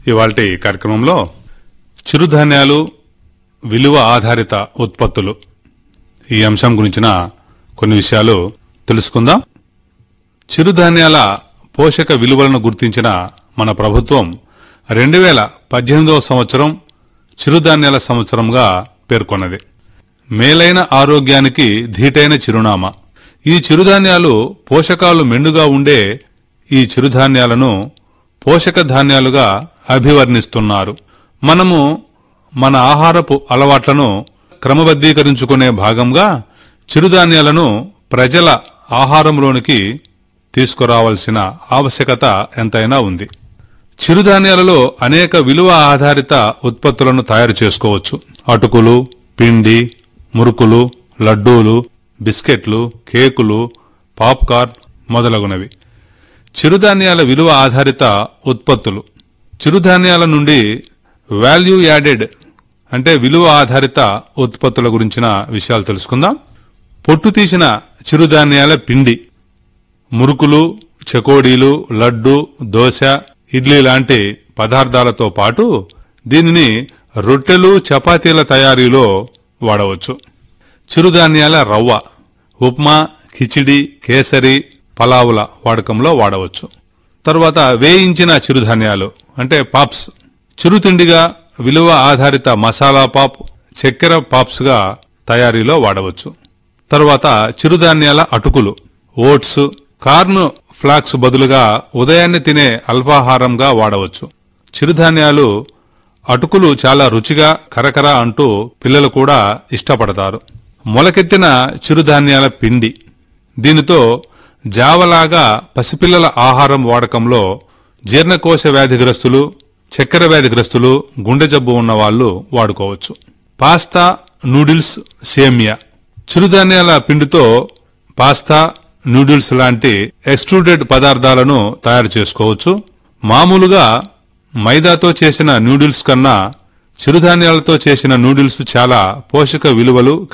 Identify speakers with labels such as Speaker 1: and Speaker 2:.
Speaker 1: ఇవాల్టి కార్యక్రమంలో చిరుధాన్యాలు విలువ ఆధారిత ఉత్పత్తులు ఈ అంశం గురించిన కొన్ని విషయాలు తెలుసుకుందాం చిరుధాన్యాల పోషక విలువలను గుర్తించిన మన ప్రభుత్వం రెండు వేల పద్దెనిమిదవ సంవత్సరం చిరుధాన్యాల సంవత్సరంగా పేర్కొన్నది మేలైన ఆరోగ్యానికి ధీటైన చిరునామా ఈ చిరుధాన్యాలు పోషకాలు మెండుగా ఉండే ఈ చిరుధాన్యాలను పోషక ధాన్యాలుగా అభివర్ణిస్తున్నారు మనము మన ఆహారపు అలవాట్లను క్రమబద్ధీకరించుకునే భాగంగా చిరుధాన్యాలను ప్రజల ఆహారంలోనికి తీసుకురావాల్సిన ఆవశ్యకత ఎంతైనా ఉంది చిరుధాన్యాలలో అనేక విలువ ఆధారిత ఉత్పత్తులను తయారు చేసుకోవచ్చు అటుకులు పిండి మురుకులు లడ్డూలు బిస్కెట్లు కేకులు పాప్కార్న్ మొదలగునవి చిరుధాన్యాల విలువ ఆధారిత ఉత్పత్తులు చిరుధాన్యాల నుండి వాల్యూ యాడెడ్ అంటే విలువ ఆధారిత ఉత్పత్తుల గురించిన విషయాలు తెలుసుకుందాం పొట్టు తీసిన చిరుధాన్యాల పిండి మురుకులు చకోడీలు లడ్డు దోశ ఇడ్లీ లాంటి పదార్థాలతో పాటు దీనిని రొట్టెలు చపాతీల తయారీలో వాడవచ్చు చిరుధాన్యాల రవ్వ ఉప్మా కిచిడి కేసరి పలావుల వాడకంలో వాడవచ్చు తర్వాత వేయించిన చిరుధాన్యాలు అంటే పాప్స్ చిరుతిండిగా విలువ ఆధారిత మసాలా పాప్ చక్కెర పాప్స్ గా తయారీలో వాడవచ్చు తర్వాత చిరుధాన్యాల అటుకులు ఓట్స్ కార్న్ ఫ్లాక్స్ బదులుగా ఉదయాన్నే తినే అల్పాహారంగా వాడవచ్చు చిరుధాన్యాలు అటుకులు చాలా రుచిగా కరకర అంటూ పిల్లలు కూడా ఇష్టపడతారు మొలకెత్తిన చిరుధాన్యాల పిండి దీనితో జావలాగా పసిపిల్లల ఆహారం వాడకంలో జీర్ణకోశ వ్యాధిగ్రస్తులు చక్కెర వ్యాధిగ్రస్తులు గుండె జబ్బు ఉన్న వాళ్ళు వాడుకోవచ్చు పాస్తా నూడిల్స్ సేమియా చిరుధాన్యాల పిండితో పాస్తా నూడిల్స్ లాంటి ఎక్స్ట్రూడెడ్ పదార్థాలను తయారు చేసుకోవచ్చు మామూలుగా మైదాతో చేసిన నూడిల్స్ కన్నా చిరుధాన్యాలతో చేసిన నూడిల్స్ చాలా పోషక విలువలు